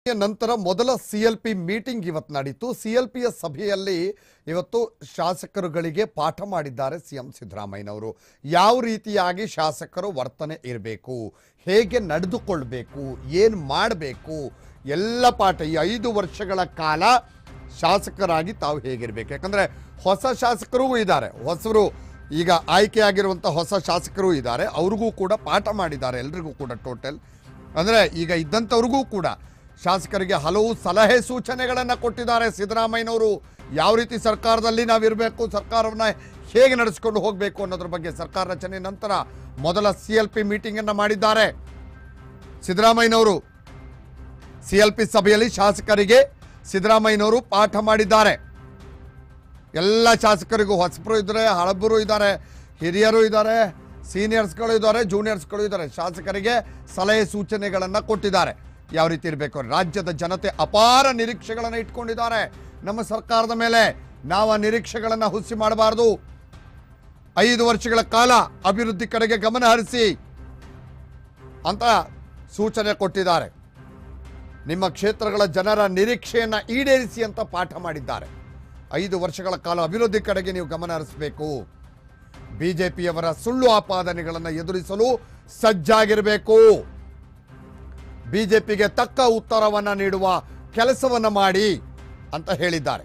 ನಂತರ ಮೊದಲ C L P meeting ಇವತ್ತು ನಡೀತು ಸಿ ಎಲ್ ಪಿಯ ಸಭೆಯಲ್ಲಿ ಇವತ್ತು ಶಾಸಕರುಗಳಿಗೆ ಪಾಠ ಮಾಡಿದ್ದಾರೆ ಸಿ ಎಂ ಸಿದ್ದರಾಮಯ್ಯನವರು ಯಾವ ರೀತಿಯಾಗಿ ಶಾಸಕರು ವರ್ತನೆ ಇರಬೇಕು ಹೇಗೆ ನಡೆದುಕೊಳ್ಬೇಕು ಏನು ಮಾಡಬೇಕು ಎಲ್ಲ ಪಾಠ ಈ ಐದು ವರ್ಷಗಳ ಕಾಲ ಶಾಸಕರಾಗಿ ತಾವು ಹೇಗಿರಬೇಕು ಯಾಕಂದರೆ ಹೊಸ ಶಾಸಕರೂ ಇದ್ದಾರೆ ಹೊಸರು ಈಗ ಆಯ್ಕೆಯಾಗಿರುವಂಥ ಹೊಸ ಶಾಸಕರು ಇದ್ದಾರೆ ಅವ್ರಿಗೂ ಕೂಡ ಪಾಠ ಮಾಡಿದ್ದಾರೆ ಎಲ್ರಿಗೂ ಕೂಡ ಟೋಟಲ್ ಅಂದರೆ ಈಗ ಇದ್ದಂಥವ್ರಿಗೂ ಕೂಡ ಶಾಸಕರಿಗೆ ಹಲವು ಸಲಹೆ ಸೂಚನೆಗಳನ್ನು ಕೊಟ್ಟಿದ್ದಾರೆ ಸಿದ್ದರಾಮಯ್ಯನವರು ಯಾವ ರೀತಿ ಸರ್ಕಾರದಲ್ಲಿ ನಾವಿರಬೇಕು ಸರ್ಕಾರವನ್ನು ಹೇಗೆ ನಡೆಸ್ಕೊಂಡು ಹೋಗಬೇಕು ಅನ್ನೋದ್ರ ಬಗ್ಗೆ ಸರ್ಕಾರ ರಚನೆ ನಂತರ ಮೊದಲ ಸಿ ಎಲ್ ಪಿ ಮೀಟಿಂಗನ್ನು ಮಾಡಿದ್ದಾರೆ ಸಿದ್ದರಾಮಯ್ಯನವರು ಸಿ ಎಲ್ ಪಿ ಸಭೆಯಲ್ಲಿ ಶಾಸಕರಿಗೆ ಸಿದ್ದರಾಮಯ್ಯನವರು ಪಾಠ ಮಾಡಿದ್ದಾರೆ ಎಲ್ಲ ಶಾಸಕರಿಗೂ ಹೊಸಬರು ಇದ್ದಾರೆ ಹಳಬರು ಇದ್ದಾರೆ ಹಿರಿಯರು ಇದ್ದಾರೆ ಸೀನಿಯರ್ಸ್ಗಳು ಇದ್ದಾರೆ ಜೂನಿಯರ್ಸ್ಗಳು ಇದ್ದಾರೆ ಶಾಸಕರಿಗೆ ಸಲಹೆ ಸೂಚನೆಗಳನ್ನು ಕೊಟ್ಟಿದ್ದಾರೆ ಯಾವ ರೀತಿ ಇರಬೇಕು ರಾಜ್ಯದ ಜನತೆ ಅಪಾರ ನಿರೀಕ್ಷೆಗಳನ್ನು ಇಟ್ಕೊಂಡಿದ್ದಾರೆ ನಮ್ಮ ಸರ್ಕಾರದ ಮೇಲೆ ನಾವು ಆ ನಿರೀಕ್ಷೆಗಳನ್ನು ಹುಸಿ ಮಾಡಬಾರದು ಐದು ವರ್ಷಗಳ ಕಾಲ ಅಭಿವೃದ್ಧಿ ಕಡೆಗೆ ಗಮನ ಹರಿಸಿ ಅಂತ ಸೂಚನೆ ಕೊಟ್ಟಿದ್ದಾರೆ ನಿಮ್ಮ ಕ್ಷೇತ್ರಗಳ ಜನರ ನಿರೀಕ್ಷೆಯನ್ನು ಈಡೇರಿಸಿ ಅಂತ ಪಾಠ ಮಾಡಿದ್ದಾರೆ ಐದು ವರ್ಷಗಳ ಕಾಲ ಅಭಿವೃದ್ಧಿ ಕಡೆಗೆ ನೀವು ಗಮನ ಹರಿಸಬೇಕು ಬಿಜೆಪಿಯವರ ಸುಳ್ಳು ಆಪಾದನೆಗಳನ್ನು ಎದುರಿಸಲು ಸಜ್ಜಾಗಿರಬೇಕು ಬಿಜೆಪಿಗೆ ತಕ್ಕ ಉತ್ತರವನ್ನ ನೀಡುವ ಕೆಲಸವನ್ನ ಮಾಡಿ ಅಂತ ಹೇಳಿದ್ದಾರೆ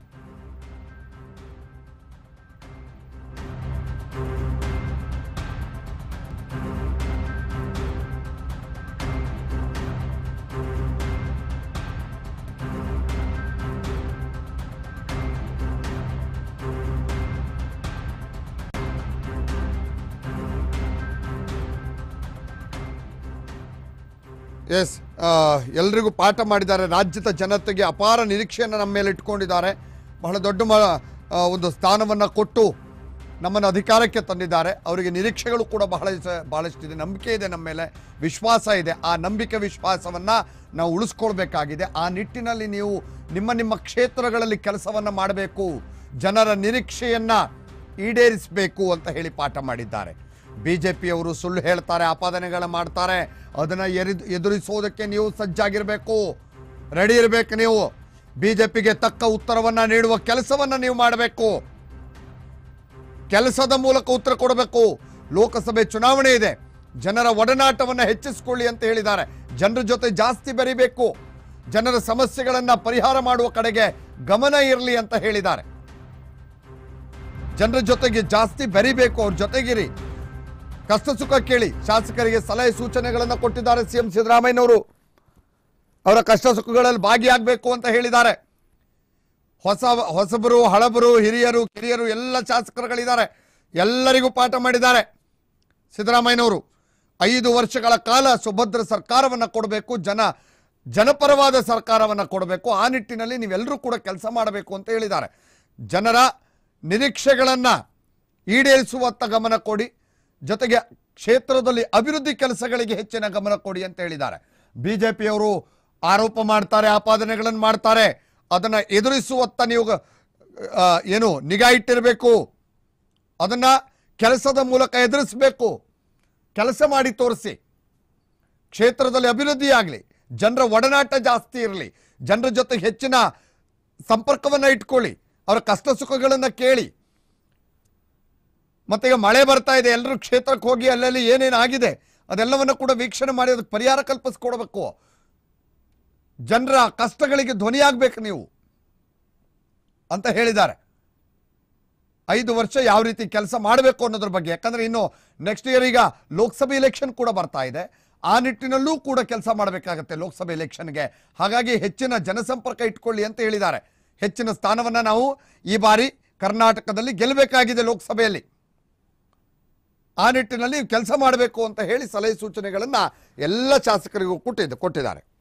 ಎಸ್ ಎಲ್ರಿಗೂ ಪಾಠ ಮಾಡಿದ್ದಾರೆ ರಾಜ್ಯದ ಜನತೆಗೆ ಅಪಾರ ನಿರೀಕ್ಷೆಯನ್ನು ನಮ್ಮ ಮೇಲೆ ಇಟ್ಕೊಂಡಿದ್ದಾರೆ ಬಹಳ ದೊಡ್ಡ ಮ ಆ, ಒಂದು ಸ್ಥಾನವನ್ನು ಕೊಟ್ಟು ನಮ್ಮನ್ನು ಅಧಿಕಾರಕ್ಕೆ ತಂದಿದ್ದಾರೆ ಅವರಿಗೆ ನಿರೀಕ್ಷೆಗಳು ಕೂಡ ಬಹಳ ಸ- ಬಹಳಷ್ಟಿದೆ ನಂಬಿಕೆ ಇದೆ ನಮ್ಮ ಮೇಲೆ ವಿಶ್ವಾಸ ಇದೆ ಆ ನಂಬಿಕೆ ವಿಶ್ವಾಸವನ್ನು ನಾವು ಉಳಿಸ್ಕೊಳ್ಬೇಕಾಗಿದೆ ಆ ನಿಟ್ಟಿನಲ್ಲಿ ನೀವು ನಿಮ್ಮ ನಿಮ್ಮ ಕ್ಷೇತ್ರಗಳಲ್ಲಿ ಕೆಲಸವನ್ನು ಮಾಡಬೇಕು ಜನರ ನಿರೀಕ್ಷೆಯನ್ನು ಈಡೇರಿಸಬೇಕು ಅಂತ ಹೇಳಿ ಪಾಠ ಮಾಡಿದ್ದಾರೆ ಬಿಜೆಪಿಯವರು ಸುಳ್ಳು ಹೇಳ್ತಾರೆ ಆಪಾದನೆಗಳ ಮಾಡ್ತಾರೆ ಅದನ್ನು ಎರಿದ್ ಎದುರಿಸೋದಕ್ಕೆ ನೀವು ಸಜ್ಜಾಗಿರಬೇಕು ರೆಡಿ ಇರಬೇಕು ನೀವು ಬಿಜೆಪಿಗೆ ತಕ್ಕ ಉತ್ತರವನ್ನ ನೀಡುವ ಕೆಲಸವನ್ನ ನೀವು ಮಾಡಬೇಕು ಕೆಲಸದ ಮೂಲಕ ಉತ್ತರ ಕೊಡಬೇಕು ಲೋಕಸಭೆ ಚುನಾವಣೆ ಇದೆ ಜನರ ಒಡನಾಟವನ್ನು ಹೆಚ್ಚಿಸಿಕೊಳ್ಳಿ ಅಂತ ಹೇಳಿದ್ದಾರೆ ಜನರ ಜೊತೆ ಜಾಸ್ತಿ ಬೆರಿಬೇಕು ಜನರ ಸಮಸ್ಯೆಗಳನ್ನ ಪರಿಹಾರ ಮಾಡುವ ಕಡೆಗೆ ಗಮನ ಇರಲಿ ಅಂತ ಹೇಳಿದ್ದಾರೆ ಜನರ ಜೊತೆಗೆ ಜಾಸ್ತಿ ಬೆರಿಬೇಕು ಅವ್ರ ಜೊತೆಗಿರಿ ಕಷ್ಟ ಸುಖ ಕೇಳಿ ಶಾಸಕರಿಗೆ ಸಲಹೆ ಸೂಚನೆಗಳನ್ನು ಕೊಟ್ಟಿದ್ದಾರೆ ಸಿಎಂ ಸಿದ್ದರಾಮಯ್ಯನವರು ಅವರ ಕಷ್ಟ ಸುಖಗಳಲ್ಲಿ ಭಾಗಿಯಾಗಬೇಕು ಅಂತ ಹೇಳಿದ್ದಾರೆ ಹೊಸ ಹೊಸಬರು ಹಳಬರು ಹಿರಿಯರು ಕಿರಿಯರು ಎಲ್ಲ ಶಾಸಕರುಗಳಿದ್ದಾರೆ ಎಲ್ಲರಿಗೂ ಪಾಠ ಮಾಡಿದ್ದಾರೆ ಸಿದ್ದರಾಮಯ್ಯನವರು ಐದು ವರ್ಷಗಳ ಕಾಲ ಸುಭದ್ರ ಸರ್ಕಾರವನ್ನು ಕೊಡಬೇಕು ಜನ ಜನಪರವಾದ ಸರ್ಕಾರವನ್ನು ಕೊಡಬೇಕು ಆ ನಿಟ್ಟಿನಲ್ಲಿ ನೀವೆಲ್ಲರೂ ಕೂಡ ಕೆಲಸ ಮಾಡಬೇಕು ಅಂತ ಹೇಳಿದ್ದಾರೆ ಜನರ ನಿರೀಕ್ಷೆಗಳನ್ನು ಈಡೇರಿಸುವತ್ತ ಗಮನ ಕೊಡಿ ಜೊತೆಗೆ ಕ್ಷೇತ್ರದಲ್ಲಿ ಅಭಿವೃದ್ಧಿ ಕೆಲಸಗಳಿಗೆ ಹೆಚ್ಚಿನ ಗಮನ ಕೊಡಿ ಅಂತ ಹೇಳಿದ್ದಾರೆ ಬಿಜೆಪಿಯವರು ಆರೋಪ ಮಾಡ್ತಾರೆ ಆಪಾದನೆಗಳನ್ನು ಮಾಡ್ತಾರೆ ಅದನ್ನು ಎದುರಿಸುವತ್ತ ನೀವು ಆ, ಏನು ನಿಗಾ ಇಟ್ಟಿರಬೇಕು ಅದನ್ನು ಕೆಲಸದ ಮೂಲಕ ಎದುರಿಸಬೇಕು ಕೆಲಸ ಮಾಡಿ ತೋರಿಸಿ ಕ್ಷೇತ್ರದಲ್ಲಿ ಅಭಿವೃದ್ಧಿ ಆಗಲಿ ಜನರ ಒಡನಾಟ ಜಾಸ್ತಿ ಇರಲಿ ಜನರ ಜೊತೆ ಹೆಚ್ಚಿನ ಸಂಪರ್ಕವನ್ನು ಇಟ್ಕೊಳ್ಳಿ ಅವರ ಕಷ್ಟ ಸುಖಗಳನ್ನು ಕೇಳಿ ಮತ್ತೆ ಈಗ ಮಳೆ ಬರ್ತಾ ಇದೆ ಎಲ್ಲರೂ ಕ್ಷೇತ್ರಕ್ಕೆ ಹೋಗಿ ಅಲ್ಲಲ್ಲಿ ಏನೇನು ಆಗಿದೆ ಅದೆಲ್ಲವನ್ನು ಕೂಡ ವೀಕ್ಷಣೆ ಮಾಡಿ ಅದಕ್ಕೆ ಪರಿಹಾರ ಕಲ್ಪಿಸ್ಕೊಡ್ಬೇಕು ಜನರ ಕಷ್ಟಗಳಿಗೆ ಧ್ವನಿಯಾಗಬೇಕು ನೀವು ಅಂತ ಹೇಳಿದ್ದಾರೆ ಐದು ವರ್ಷ ಯಾವ ರೀತಿ ಕೆಲಸ ಮಾಡಬೇಕು ಅನ್ನೋದ್ರ ಬಗ್ಗೆ ಯಾಕಂದ್ರೆ ಇನ್ನು ನೆಕ್ಸ್ಟ್ ಇಯರ್ ಈಗ ಲೋಕಸಭೆ ಎಲೆಕ್ಷನ್ ಕೂಡ ಬರ್ತಾ ಇದೆ ಆ ನಿಟ್ಟಿನಲ್ಲೂ ಕೂಡ ಕೆಲಸ ಮಾಡಬೇಕಾಗತ್ತೆ ಲೋಕಸಭೆ ಎಲೆಕ್ಷನ್ಗೆ ಹಾಗಾಗಿ ಹೆಚ್ಚಿನ ಜನಸಂಪರ್ಕ ಇಟ್ಕೊಳ್ಳಿ ಅಂತ ಹೇಳಿದ್ದಾರೆ ಹೆಚ್ಚಿನ ಸ್ಥಾನವನ್ನ ನಾವು ಈ ಬಾರಿ ಕರ್ನಾಟಕದಲ್ಲಿ ಗೆಲ್ಲಬೇಕಾಗಿದೆ ಲೋಕಸಭೆಯಲ್ಲಿ ಆ ನಿಟ್ಟಿನಲ್ಲಿ ಕೆಲಸ ಮಾಡಬೇಕು ಅಂತ ಹೇಳಿ ಸಲಹೆ ಸೂಚನೆಗಳನ್ನು ಎಲ್ಲ ಶಾಸಕರಿಗೂ ಕೊಟ್ಟಿದ್ದು ಕೊಟ್ಟಿದ್ದಾರೆ